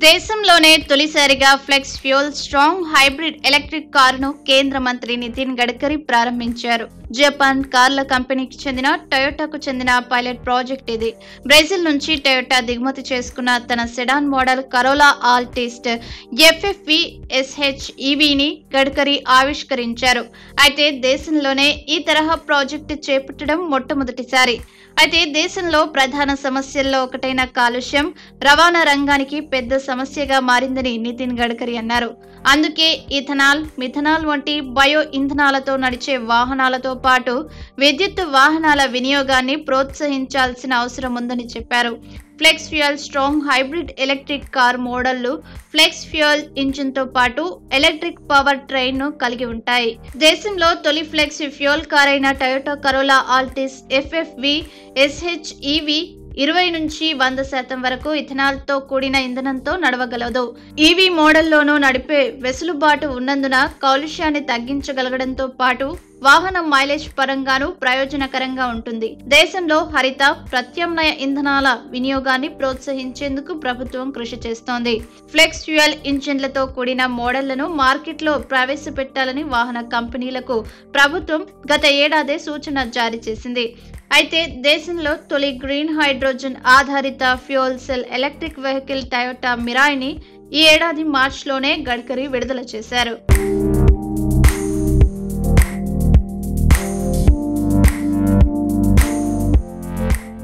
దేశంలోనే తొలిసారిగా flex fuel strong hybrid electric కారును కేంద్ర మంత్రి నితిన్ గడ్కరీ ప్రారంభించారు జపాన్ కార్ల కంపెనీకి చెందిన టొయోటాకు చెందిన పైలట్ ప్రాజెక్ట్ ఇది బ్రెజిల్ నుంచి టొయోటా దిగుమతి చేసుకున్న తన sedan model Corolla Altis FFV SH ఈవీని గడ్కరీ ఆవిష్కరించారు అయితే దేశంలోనే ఈ తరహా ప్రాజెక్టు చేపట్టడం మొట్టమొదటిసారి అయితే దేశంలో ప్రధాన సమస్యల్లో ఒకటైన కాలుష్యం రవాణా రంగానికి పెద్ద సమస్యగా మారిందని నితిన్ గడ్కరీ అన్నారు అందుకే ఇథనాల్ మిథనాల్ వంటి బయో ఇంధనాలతో నడిచే వాహనాలతో పాటు విద్యుత్ వాహనాల వినియోగాన్ని ప్రోత్సహించాల్సిన అవసరం ఉందని చెప్పారు flex fuel strong hybrid electric car మోడళ్లు ఫ్లెక్స్ ఫ్యూయల్ ఇంజిన్ తో పాటు ఎలక్ట్రిక్ పవర్ ట్రైన్ ను కలిగి ఉంటాయి దేశంలో తొలి ఫ్లెక్స్ ఫ్యూయల్ కార్ అయిన Toyota Corolla Altis FFV SH EV ఇరవై నుంచి వంద శాతం వరకు ఇథనాల్ తో కూడిన ఇంధనంతో నడవగలదు ఈవీ మోడల్లోనూ నడిపే వెసులుబాటు ఉన్నందున కాలుష్యాన్ని తగ్గించగలగడంతో పాటు వాహన మైలేజ్ పరంగాను ప్రయోజనకరంగా ఉంటుంది దేశంలో హరిత ప్రత్యామ్నాయ ఇంధనాల వినియోగాన్ని ప్రోత్సహించేందుకు ప్రభుత్వం కృషి చేస్తోంది ఫ్లెక్స్ ఫ్యూయల్ ఇంజిన్లతో కూడిన మోడళ్లను మార్కెట్లో ప్రవేశపెట్టాలని వాహన కంపెనీలకు ప్రభుత్వం గత ఏడాదే సూచన జారీ చేసింది అయితే దేశంలో తొలి గ్రీన్ హైడ్రోజన్ ఆధారిత fuel cell electric vehicle Toyota మిరాయిని ఈ ఏడాది మార్చిలోనే గడ్కరీ విడుదల చేశారు